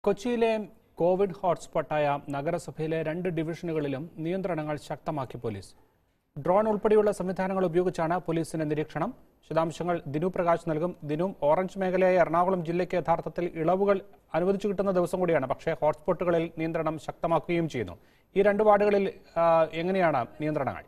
കൊച്ചിയിലെ കോവിഡ് ഹോട്ട്സ്പോട്ടായ നഗരസഭയിലെ രണ്ട് ഡിവിഷനുകളിലും നിയന്ത്രണങ്ങൾ ശക്തമാക്കി പോലീസ് ഡ്രോൺ ഉൾപ്പെടെയുള്ള സംവിധാനങ്ങൾ ഉപയോഗിച്ചാണ് പോലീസിന്റെ നിരീക്ഷണം വിശദാംശങ്ങൾ ദിനു പ്രകാശ് നൽകും ദിനും ഓറഞ്ച് മേഖലയായ എറണാകുളം ജില്ലയ്ക്ക് യഥാർത്ഥത്തിൽ ഇളവുകൾ അനുവദിച്ചു കിട്ടുന്ന ദിവസം കൂടിയാണ് പക്ഷേ ഹോട്ട്സ്പോട്ടുകളിൽ നിയന്ത്രണം ശക്തമാക്കുകയും ചെയ്യുന്നു ഈ രണ്ട് വാർഡുകളിൽ ആ, എങ്ങനെയാണ് നിയന്ത്രണങ്ങൾ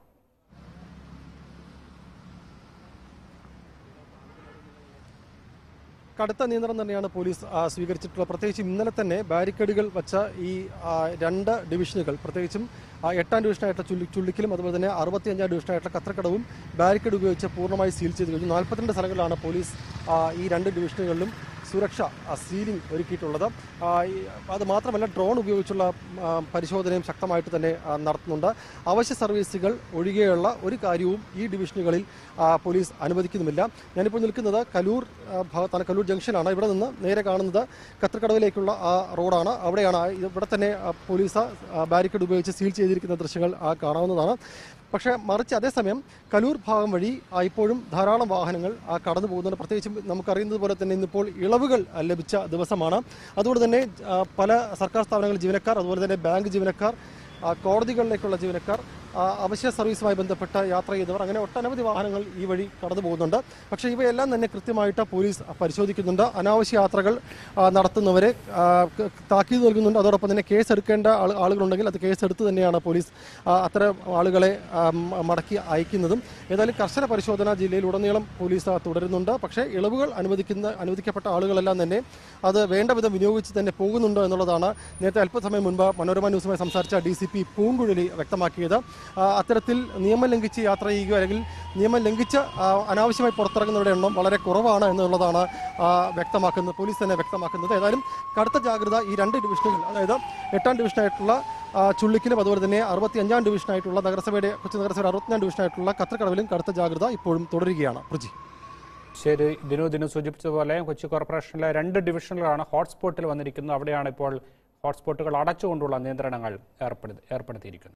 കടുത്ത നിയന്ത്രണം തന്നെയാണ് പോലീസ് ആ, സ്വീകരിച്ചിട്ടുള്ളത് പ്രത്യേകിച്ച് ഇന്നലെ തന്നെ ബാരിക്കേഡുകൾ വച്ച ഈ ആ, രണ്ട് ഡിവിഷനുകൾ പ്രത്യേകിച്ചും ആ, എട്ടാം ഡിവിഷനായിട്ടുള്ള ചുള്ളി ചുള്ളിക്കലും അതുപോലെ തന്നെ അറുപത്തി അഞ്ചാം ഡിവിഷനായിട്ടുള്ള കത്രക്കടവും ബാരിക്കേഡ് ഉപയോഗിച്ച് പൂർണ്ണമായി സീൽ ചെയ്ത് കഴിഞ്ഞു നാൽപ്പത്തിരണ്ട് സ്ഥലങ്ങളിലാണ് പോലീസ് ആ, ഈ രണ്ട് ഡിവിഷനുകളിലും സുരക്ഷ ആ, സീലിംഗ് ഒരുക്കിയിട്ടുള്ളത് ആ, ഈ- അത് മാത്രമല്ല ഡ്രോൺ ഉപയോഗിച്ചുള്ള ആ, പരിശോധനയും ശക്തമായിട്ട് തന്നെ ആ, നടത്തുന്നുണ്ട് അവശ്യ സർവീസുകൾ ഒഴികെയുള്ള ഒരു കാര്യവും ഈ ഡിവിഷനുകളിൽ ആ, പോലീസ് അനുവദിക്കുന്നുമില്ല ഞാനിപ്പോൾ നിൽക്കുന്നത് കലൂർ ആ, ഭാഗത്താണ് കലൂർ ജംഗ്ഷനാണ് ഇവിടെ നിന്ന് നേരെ കാണുന്നത് കത്രക്കടവിലേക്കുള്ള ആ റോഡാണ് അവിടെയാണ് ആ, ഇവിടെ തന്നെ ആ, പോലീസ് ആ, ബാരിക്കേഡ് ഉപയോഗിച്ച് സീൽ ചെയ്തിരിക്കുന്ന ദൃശ്യങ്ങൾ ആ, കാണാവുന്നതാണ് പക്ഷേ മറിച്ച് അതേസമയം കലൂർ ഭാഗം വഴി ആ, ഇപ്പോഴും ധാരാളം വാഹനങ്ങൾ ആ, കടന്നു പോകുന്നുണ്ട് പ്രത്യേകിച്ചും നമുക്കറിയുന്നത് പോലെ തന്നെ ഇന്നിപ്പോൾ ഇളവുകൾ ആ, ലഭിച്ച ദിവസമാണ് അതുകൊണ്ട് തന്നെ ആ, പല സർക്കാർ സ്ഥാപനങ്ങൾ ജീവനക്കാർ അതുപോലെ തന്നെ ബാങ്ക് ജീവനക്കാർ ആ, കോടതികളിലേക്കുള്ള ജീവനക്കാർ ആ, അവശ്യ സർവീസുമായി ബന്ധപ്പെട്ട യാത്ര ചെയ്തവർ അങ്ങനെ ഒട്ടനവധി വാഹനങ്ങൾ ഈ വഴി കടന്നു പോകുന്നുണ്ട് പക്ഷേ ഇവയെല്ലാം തന്നെ കൃത്യമായിട്ട് പോലീസ് പരിശോധിക്കുന്നുണ്ട് അനാവശ്യ യാത്രകൾ ആ, നടത്തുന്നവരെ ആ, ക- താക്കീത് നൽകുന്നുണ്ട് അതോടൊപ്പം തന്നെ കേസ് എടുക്കേണ്ട ആള് ആളുകളുണ്ടെങ്കിൽ അത് കേസ് എടുത്ത് തന്നെയാണ് പോലീസ് ആ, അത്തരം ആളുകളെ ആ, മ- മടക്കി അയക്കുന്നതും ഏതായാലും കർശന പരിശോധന ജില്ലയിൽ ഉടനീളം പോലീസ് ആ, തുടരുന്നുണ്ട് പക്ഷേ ഇളവുകൾ അനുവദിക്കുന്ന അനുവദിക്കപ്പെട്ട ആളുകളെല്ലാം തന്നെ അത് വേണ്ട വിധം വിനിയോഗിച്ച് തന്നെ പോകുന്നുണ്ട് എന്നുള്ളതാണ് നേരത്തെ അല്പസമയം മുൻപ് മനോരമ ന്യൂസുമായി സംസാരിച്ച ഡി സി പി പൂങ്കുഴലി വ്യക്തമാക്കിയത് ആ, അത്തരത്തിൽ നിയമം ലംഘിച്ച് യാത്ര ചെയ്യുക അല്ലെങ്കിൽ നിയമം ലംഘിച്ച് ആ, അനാവശ്യമായി പുറത്തിറങ്ങുന്നവരുടെ എണ്ണം വളരെ കുറവാണ് എന്നുള്ളതാണ് ആ, വ്യക്തമാക്കുന്നത് പോലീസ് തന്നെ വ്യക്തമാക്കുന്നത് ഏതായാലും കടുത്ത ജാഗ്രത ഈ രണ്ട് ഡിവിഷനുകൾ അതായത് എട്ടാം ഡിവിഷനായിട്ടുള്ള ആ, ചുള്ളിക്കിലും അതുപോലെ തന്നെ അറുപത്തി അഞ്ചാം ഡിവിഷനായിട്ടുള്ള നഗരസഭയുടെ കൊച്ചി നഗരസഭയുടെ അറുപത്തിനാം ഡിവിഷനായിട്ടുള്ള കത്രക്കടവിലും കടുത്ത ജാഗ്രത ഇപ്പോഴും തുടരുകയാണ് പ്രജി ശരി ദിനു ദിനു സൂചിപ്പിച്ചതുപോലെ കൊച്ചി കോർപ്പറേഷനിലെ രണ്ട് ഡിവിഷനുകളാണ് ഹോട്ട്സ്പോട്ടിൽ വന്നിരിക്കുന്നത് അവിടെയാണ് ഇപ്പോൾ ഹോട്ട്സ്പോട്ടുകൾ അടച്ചുകൊണ്ടുള്ള നിയന്ത്രണങ്ങൾ ഏർപ്പെടുത്തി ഏർപ്പെടുത്തിയിരിക്കുന്നത്